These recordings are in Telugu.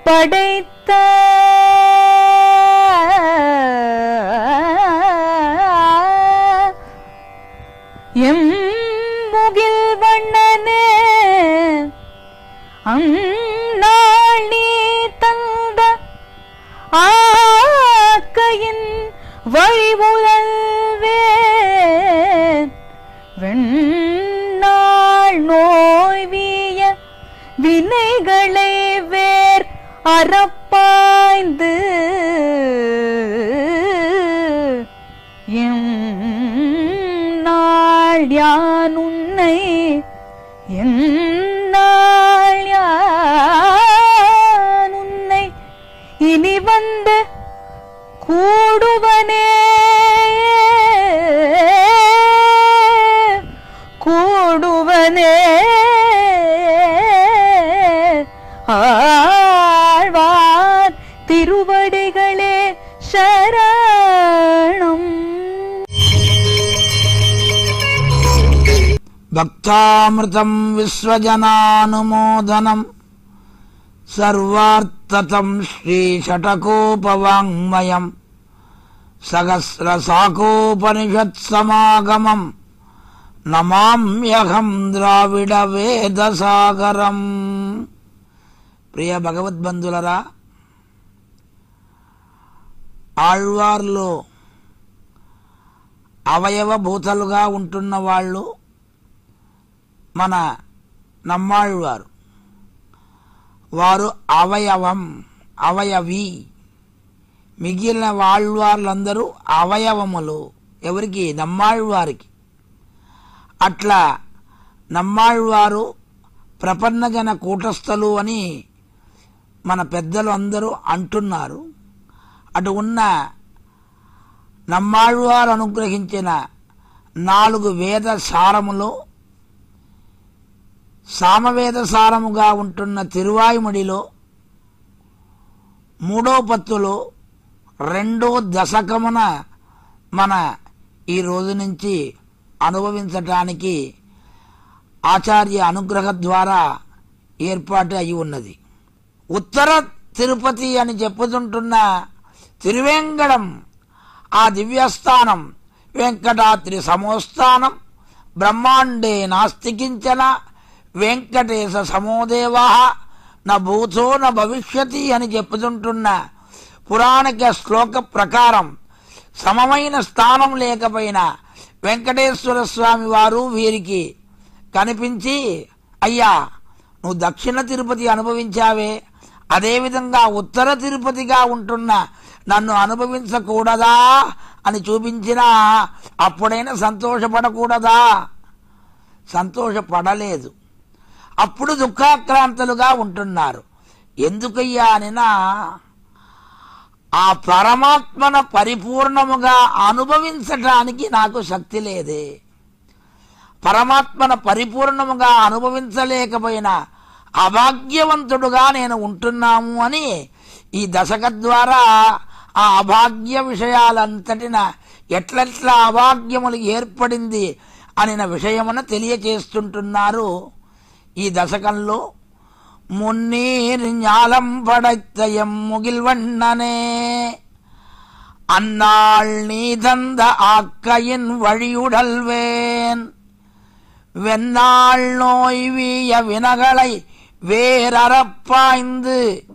படைத்த எம் முகில் வண்ணனே அந்நாள் நீ தந்த ஆக்கையின் வழிமுதல்வேன் வெண்ணாள் நோய் வீய வினைகளை வேர் அறப்பாய்ந்து எம் நாள் யான் உன்னை என் நாள் யான் உன்னை இனி வந்து கூடுவனே கூடுவனே ஆழ்வார் திருவடிகளே சரணம் భక్తామృతం విశ్వజనానుమోదనం సర్వార్థతం శ్రీషటకోపవాङ्మయం సహస్రశాకోపనిషత్సమాగమం నమామ్యహం ద్రావిడ వేదసాగరం ప్రియ భగవద్బంధులరా ఆళ్వార్లో అవయవభూతలుగా ఉంటున్న వాళ్ళు మన నమ్మాళ్ళవారు వారు అవయవం అవయవి మిగిలిన వాళ్ళందరూ అవయవములు ఎవరికి నమ్మాళ్ళవారికి అట్లా నమ్మాళ్ళవారు ప్రపన్నజన కూటస్థలు అని మన పెద్దలు అందరూ అంటున్నారు అటు ఉన్న నమ్మాళ్ళవారు అనుగ్రహించిన నాలుగు వేద సారములో సామవేద సారముగా ఉంటున్న తిరువాయుమడిలో మూడో పత్తులో రెండో దశకమున మన ఈ రోజు నుంచి అనుభవించటానికి ఆచార్య అనుగ్రహ ద్వారా ఏర్పాటు అయి ఉన్నది ఉత్తర తిరుపతి అని చెప్పుతుంటున్న తిరువేంగడం ఆ దివ్యస్థానం వెంకటాద్రి సమోస్థానం బ్రహ్మాండే నాస్తికించన వెంకటేశ సమోదేవా న భూతో న భవిష్యతి అని చెప్పుతుంటున్న పురాణిక శ్లోక ప్రకారం సమమైన స్థానం లేకపోయినా వెంకటేశ్వర స్వామి వారు వీరికి కనిపించి అయ్యా నువ్వు దక్షిణ తిరుపతి అనుభవించావే అదేవిధంగా ఉత్తర తిరుపతిగా ఉంటున్న నన్ను అనుభవించకూడదా అని చూపించినా అప్పుడైనా సంతోషపడకూడదా సంతోషపడలేదు అప్పుడు దుఃఖాక్రాంతులుగా ఉంటున్నారు ఎందుకయ్యా అనినా ఆ పరమాత్మన పరిపూర్ణముగా అనుభవించటానికి నాకు శక్తి లేదే పరమాత్మన పరిపూర్ణముగా అనుభవించలేకపోయినా అభాగ్యవంతుడుగా నేను ఉంటున్నాము అని ఈ దశక ద్వారా ఆ అభాగ్య విషయాలంతటిన ఎట్లెట్లా అభాగ్యములు ఏర్పడింది అనిన విషయమున తెలియచేస్తుంటున్నారు ఈ దశకంలో முன்னீர் ஞாலம் படைத்தயம் முகில்வண்ணனே அந்நாள் நீ தந்த ஆக்கையின் வழியுடல்வேன் வெந்நாள் நோய் வீய வினகளை வேரறப்பாய்ந்து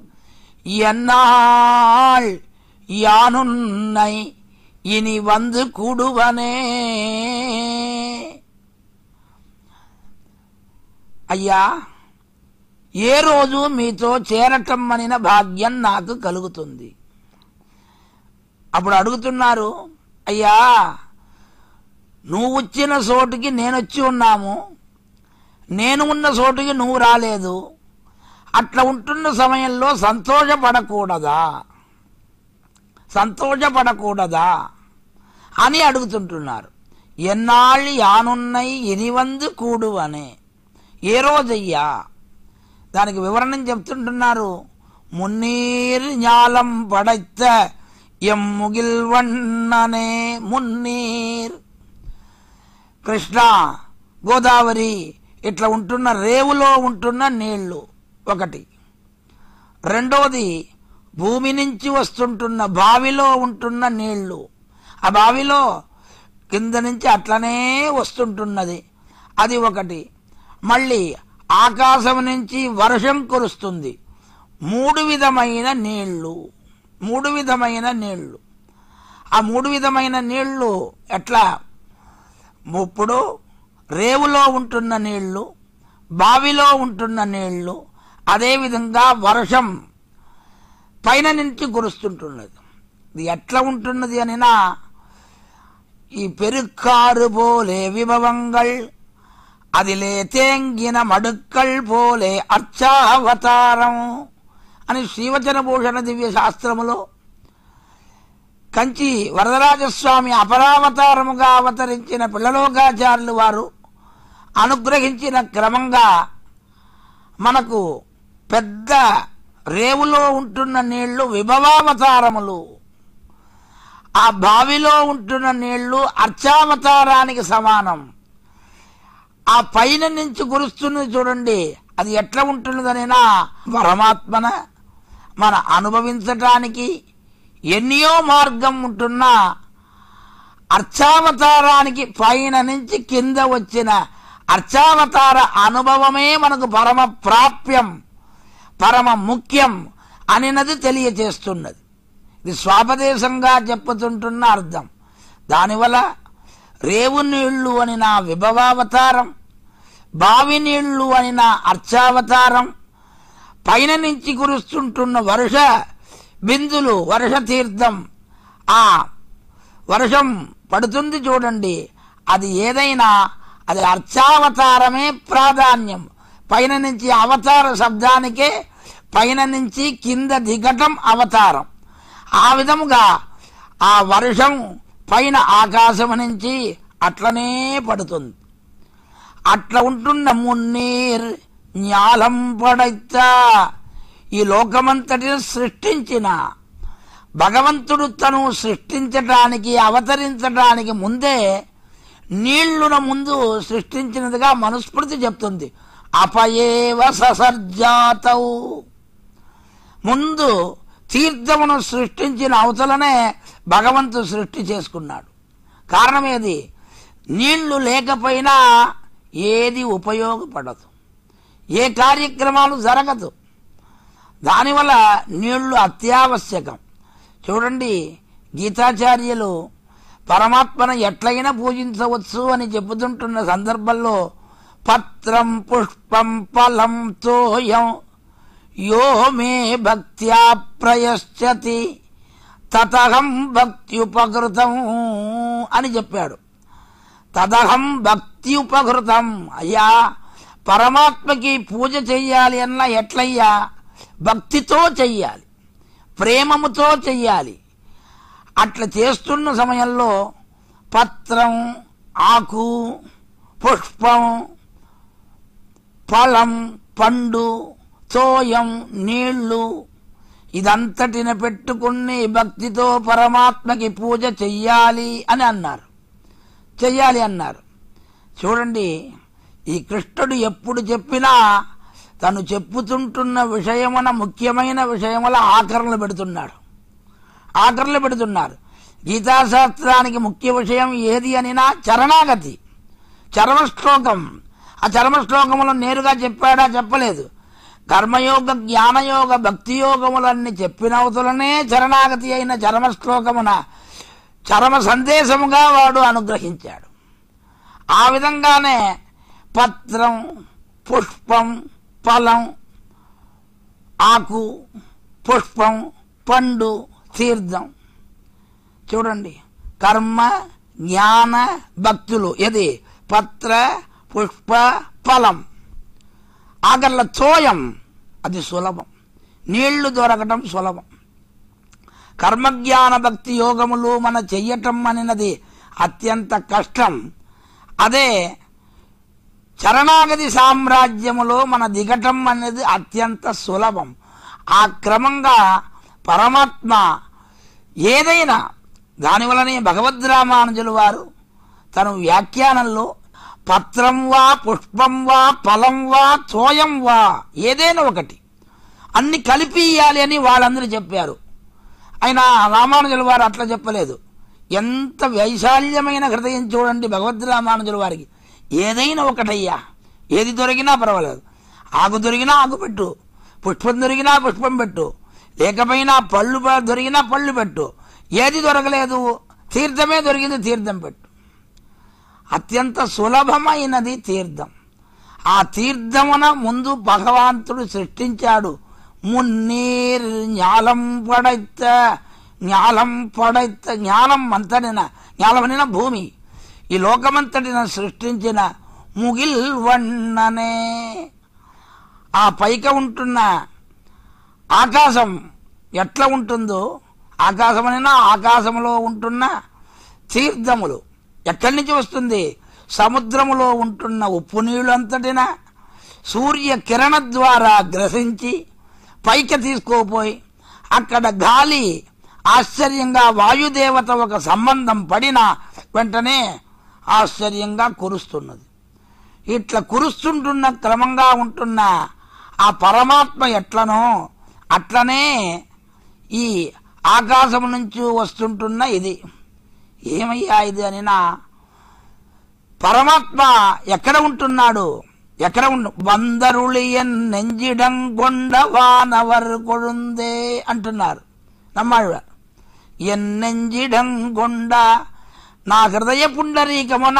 எந்நாள் யானுன்னை இனி வந்து கூடுவனே అయ్యా ఏ రోజు మీతో చేరటం అనిన భాగ్యం నాకు కలుగుతుంది అప్పుడు అడుగుతున్నారు అయ్యా నువ్వు వచ్చిన చోటుకి నేను వచ్చి ఉన్నాము నేను ఉన్న చోటుకి నువ్వు రాలేదు అట్లా ఉంటున్న సమయంలో సంతోషపడకూడదా సంతోషపడకూడదా అని అడుగుతుంటున్నారు ఎన్నాళ్ళు యానున్నై ఇనివందు కూడు అనే ఏ రోజయ్యా దానికి వివరణం చెప్తుంటున్నారు మున్నీర్ ஞாலம் పడైத்த ఎం ముగిల్వన్ననే మున్నీర్ కృష్ణ గోదావరి ఇట్లా ఉంటున్న రేవులో ఉంటున్న నీళ్లు ఒకటి రెండవది భూమి నుంచి వస్తుంటున్న బావిలో ఉంటున్న నీళ్లు ఆ బావిలో కింద నుంచి అట్లనే వస్తుంటున్నది అది ఒకటి మళ్ళీ ఆకాశం నుంచి వర్షం కురుస్తుంది మూడు విధమైన నీళ్లు మూడు విధమైన నీళ్లు ఆ మూడు విధమైన నీళ్లు ఎట్లా ఇప్పుడు రేవులో ఉంటున్న నీళ్లు బావిలో ఉంటున్న నీళ్లు అదేవిధంగా వర్షం పైన నుంచి కురుస్తుంటున్నది ఇది ఎట్లా ఉంటున్నది అనినా ఈ పెరుక్కారు పోలే విభవంగల్ అదిలే తేంగిన మడుక్కల్ పోలే అర్చావతారం అని శ్రీవచన భూషణ దివ్య శాస్త్రములో కంచి వరదరాజస్వామి అపరావతారముగా అవతరించిన పిల్లలోకాచార్యులు వారు అనుగ్రహించిన క్రమంగా మనకు పెద్ద రేవులో ఉంటున్న నీళ్లు విభవావతారములు ఆ బావిలో ఉంటున్న నీళ్లు అర్చావతారానికి సమానం ఆ పైన నుంచి కురుస్తున్నది చూడండి అది ఎట్లా ఉంటున్నదనైనా పరమాత్మన మన అనుభవించటానికి ఎన్నో మార్గం ఉంటున్నా అర్చావతారానికి పైన నుంచి కింద వచ్చిన అర్చావతార అనుభవమే మనకు పరమ ప్రాప్యం పరమ ముఖ్యం అనినది తెలియచేస్తున్నది ఇది స్వాపదేశంగా చెప్పుతుంటున్న అర్థం దానివల్ల రేవు నీళ్లు అని నా విభవావతారం బావి నీళ్లు అని నా అర్చావతారం పైన నుంచి కురుస్తుంటున్న వర్ష బిందులు వర్ష తీర్థం ఆ వర్షం పడుతుంది చూడండి అది ఏదైనా అది అర్చావతారమే ప్రాధాన్యం పైన నుంచి అవతార శబ్దానికే పైన నుంచి కింద దిగటం అవతారం ఆ విధముగా ఆ వర్షం పైన ఆకాశం నుంచి అట్లనే పడుతుంది అట్లా ఉంటున్న మున్నీర్ జ్ఞాలం పడైతా ఈ లోకమంతటిని సృష్టించిన భగవంతుడు తను సృష్టించటానికి అవతరించటానికి ముందే నీళ్లున ముందు సృష్టించినదిగా మనుస్మృతి చెప్తుంది అపయేవ ససర్జాతౌ ముందు తీర్థమును సృష్టించిన అవతలనే భగవంతుడు సృష్టి చేసుకున్నాడు కారణం ఏది నీళ్లు లేకపోయినా ఏది ఉపయోగపడదు ఏ కార్యక్రమాలు జరగదు దానివల్ల నీళ్లు అత్యావశ్యకం చూడండి గీతాచార్యులు పరమాత్మను ఎట్లయినా పూజించవచ్చు అని చెబుతుంటున్న సందర్భంలో పత్రం పుష్పం ఫలం తోయం యో మే భక్త్యా ప్రయశ్చతి తతహం భక్త్యుపకృతం అని చెప్పాడు తదహం భక్తి ఉపకృతం అయ్యా పరమాత్మకి పూజ చెయ్యాలి అన్న ఎట్లయ్యా భక్తితో చెయ్యాలి ప్రేమముతో చెయ్యాలి అట్లా చేస్తున్న సమయంలో పత్రం ఆకు పుష్పం ఫలం పండు తోయం నీళ్లు ఇదంతటిని పెట్టుకుని భక్తితో పరమాత్మకి పూజ చెయ్యాలి అని అన్నారు చెయ్యాలి అన్నారు చూడండి ఈ కృష్ణుడు ఎప్పుడు చెప్పినా తను చెప్పుతుంటున్న విషయమున ముఖ్యమైన విషయముల ఆకరణలు పెడుతున్నాడు ఆకరణలు పెడుతున్నారు గీతాశాస్త్రానికి ముఖ్య విషయం ఏది అనినా చరణాగతి చరమశ్లోకం ఆ చరమశ్లోకములో నేరుగా చెప్పాడా చెప్పలేదు కర్మయోగ జ్ఞానయోగ భక్తి యోగములన్నీ చెప్పినవతులనే చరణాగతి అయిన చరమశ్లోకమున చరమ సందేశముగా వాడు అనుగ్రహించాడు ఆ విధంగానే పత్రం పుష్పం ఫలం ఆకు పుష్పం పండు తీర్థం చూడండి కర్మ జ్ఞాన భక్తులు ఇది పత్ర పుష్ప ఫలం ఆగర్ల తోయం అది సులభం నీళ్లు దొరకటం సులభం కర్మజ్ఞాన భక్తి యోగములు మన చెయ్యటం అనినది అత్యంత కష్టం అదే చరణాగతి సామ్రాజ్యములో మన దిగటం అనేది అత్యంత సులభం ఆ క్రమంగా పరమాత్మ ఏదైనా దానివలనే భగవద్రామానుజులు వారు తన వ్యాఖ్యానంలో పత్రం వా పుష్పం వా ఫలం వా తోయం వా ఏదైనా ఒకటి అన్ని కలిపి ఇయ్యాలి అని వాళ్ళందరూ చెప్పారు ఆయన రామానుజుల వారు అట్లా చెప్పలేదు ఎంత వైశాల్యమైన హృదయం చూడండి భగవద్ రామానుజుల వారికి ఏదైనా ఒకటయ్యా ఏది దొరికినా పర్వాలేదు ఆకు దొరికినా ఆకు పెట్టు పుష్పం దొరికినా పుష్పం పెట్టు లేకపోయినా పళ్ళు ప- దొరికినా పళ్ళు పెట్టు ఏది దొరకలేదు తీర్థమే దొరికింది తీర్థం పెట్టు అత్యంత సులభమైనది తీర్థం ఆ తీర్థమున ముందు భగవంతుడు సృష్టించాడు మున్నీర్ జ్ఞాలం పడైత జ్ఞాలం పడైత జ్ఞానం అంతటిన జ్ఞాలమనిన భూమి ఈ లోకమంతటిన సృష్టించిన ముగిల్ వన్ననే ఆ పైక ఉంటున్న ఆకాశం ఎట్లా ఉంటుందో ఆకాశమనైనా ఆకాశంలో ఉంటున్న తీర్థములు ఎక్కడి నుంచి వస్తుంది సముద్రములో ఉంటున్న ఉప్పు నీళ్ళు అంతటినా సూర్య కిరణ ద్వారా గ్రసించి పైకి తీసుకోపోయి అక్కడ గాలి ఆశ్చర్యంగా వాయుదేవత ఒక సంబంధం పడిన వెంటనే ఆశ్చర్యంగా కురుస్తున్నది ఇట్లా కురుస్తుంటున్న క్రమంగా ఉంటున్న ఆ పరమాత్మ ఎట్లనో అట్లనే ఈ ఆకాశం నుంచి వస్తుంటున్న ఇది ఏమయ్యా ఇది అని నా పరమాత్మ ఎక్కడ ఉంటున్నాడు ఎక్కడ ఉండు వందరుళియన్ నెంజిడం కొండ వానవర్ కొడుందే అంటున్నారు నమ్మాడు ఎన్నెంజిడం కొండ నా హృదయ పుండరీకమున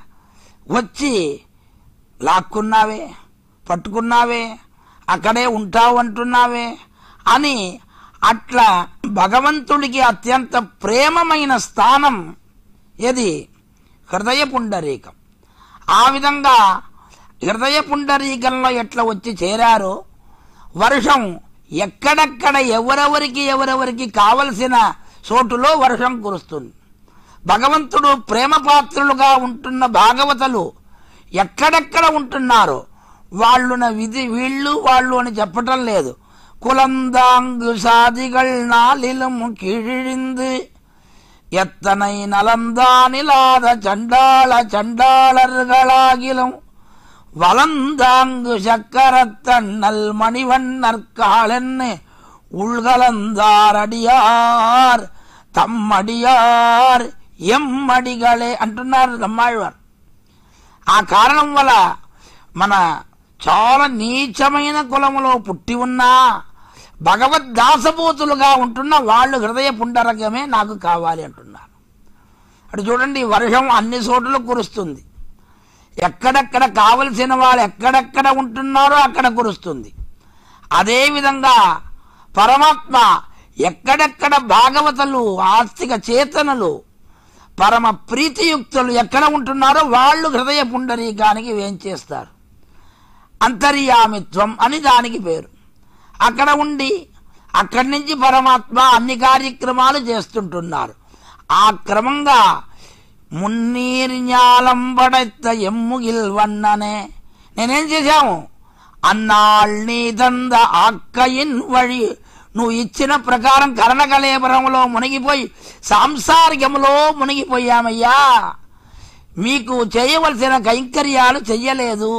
వచ్చి లాక్కున్నావే పట్టుకున్నావే అక్కడే ఉంటావు అంటున్నావే అని అట్లా భగవంతుడికి అత్యంత ప్రేమమైన స్థానం ఏది హృదయ పుండరీకం ఆ విధంగా హృదయ పుండరీకంలో ఎట్లా వచ్చి చేరారో వర్షం ఎక్కడెక్కడ ఎవరెవరికి ఎవరెవరికి కావలసిన చోటులో వర్షం కురుస్తుంది భగవంతుడు ప్రేమ పాత్రులుగా ఉంటున్న భాగవతలు ఎక్కడెక్కడ ఉంటున్నారో వాళ్ళున విధి వీళ్ళు వాళ్ళు అని చెప్పటం లేదు కులందాంగు సాదిగల్ నాలిలం కీழிந்து எத்தனை நலந்தானிலாத சண்டாள சண்டாளர்களாகிலும் வளந்தாங்கு சக்கரத்தண்ணல் மணிவண்ணற்காலென்னு உள்கலந்தார் அடியார் తమ్మడియార్ ఎమ్మడిగలే అంటున్నారు నమ్మాళ్వారు ఆ కారణం వల్ల మన చాలా నీచమైన కులములో పుట్టి ఉన్నా భగవద్దాసభూతులుగా ఉంటున్న వాళ్ళు హృదయ పుండరకమే నాకు కావాలి అంటున్నారు అటు చూడండి వర్షం అన్ని చోట్ల కురుస్తుంది ఎక్కడెక్కడ కావలసిన వాళ్ళు ఎక్కడెక్కడ ఉంటున్నారో అక్కడ కురుస్తుంది అదేవిధంగా పరమాత్మ ఎక్కడెక్కడ భాగవతలు ఆస్తిక చేతనలు పరమ ప్రీతియుక్తులు ఎక్కడ ఉంటున్నారో వాళ్ళు హృదయ పుండరీకానికి వేంచేస్తారు అంతర్యామిత్వం అని దానికి పేరు అక్కడ ఉండి అక్కడి నుంచి పరమాత్మ అన్ని కార్యక్రమాలు చేస్తుంటున్నారు ఆ క్రమంగా మున్నీర్ ஞாலம் படைத்த எம்முகில் வண்ணனே నేనేం చేశాము అన్నాళ్ళని దంద ఆక్కయిన్ వഴി నువ్వు ఇచ్చిన ప్రకారం కరణకలేబరంలో మునిగిపోయి సాంసారికములో మునిగిపోయామయ్యా మీకు చేయవలసిన కైంకర్యాలు చెయ్యలేదు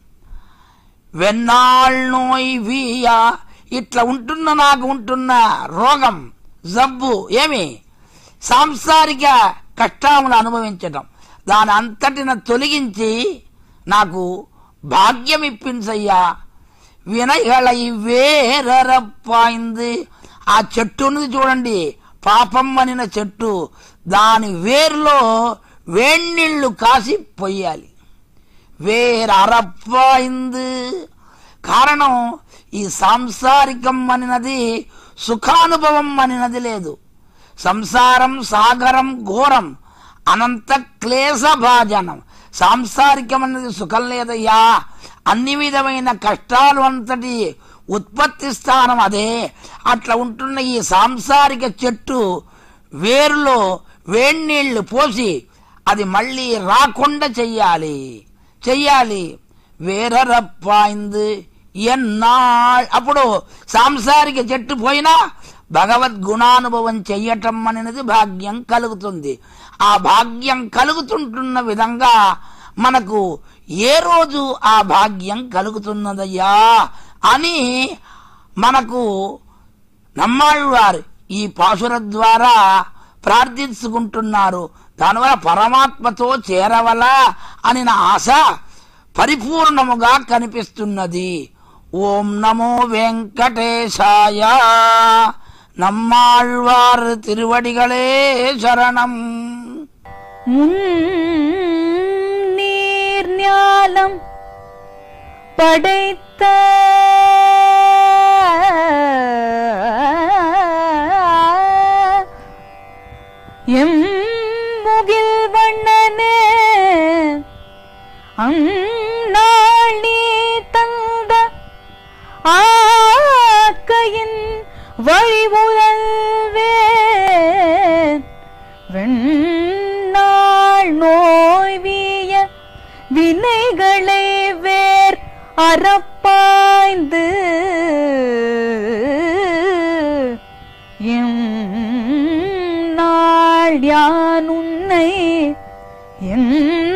వెన్నాళ్ నోయ్ వీయా ఇట్లా ఉంటున్న నాకు ఉంటున్న రోగం జబ్బు ఏమి సాంసారిక కష్టాలను అనుభవించటం దాని అంతటిన తొలగించి నాకు భాగ్యం ఇప్పించయ్యా వినయలై వేరరప్పాయింది ఆ చెట్టు ఉన్నది చూడండి పాపం అనిన చెట్టు దాని వేరులో వేణీళ్లు కాసి పొయ్యాలి వేరు అరప్పాయింది కారణం ఈ సాంసారికం అనినది సుఖానుభవం అనినది లేదు సంసారం సాగరం ఘోరం అనంత క్లేశ భాజనం సాంసారికం అనేది సుఖం లేదయ్యా అన్ని విధమైన కష్టాలు అంతటి ఉత్పత్తి స్థానం అదే అట్లా ఉంటున్న ఈ సాంసారిక చెట్టు వేరులో వేణీళ్లు పోసి అది మళ్ళీ రాకుండా చెయ్యాలి చెయ్యాలి వేరరప్పాయింది ఎన్నాళ్ అప్పుడు సాంసారిక చెట్టు పోయినా భగవద్గుణానుభవం చెయ్యటం అనేది భాగ్యం కలుగుతుంది ఆ భాగ్యం కలుగుతుంటున్న విధంగా మనకు ఏ రోజు ఆ భాగ్యం కలుగుతున్నదయ్యా అని మనకు నమ్మాళ్ళవారు ఈ పాసుర ద్వారా ప్రార్థించుకుంటున్నారు దానివల్ల పరమాత్మతో చేరవలా అని నా ఆశ పరిపూర్ణముగా కనిపిస్తున్నది ఓం నమో వెంకటేశాయ நம்மாழ்வார் திருவடிகளே சரணம் நீர் ஞாலம் படைத்த எம் முகில் வண்ணனே அந்நாள் நீ தந்த ஆக்கையின் வழிமுதல்வேன் வெண்ணாள் நோய் வீய வினைகளை வேர் அறப்பாய்ந்து எம் நாள் யான் உன்னை என்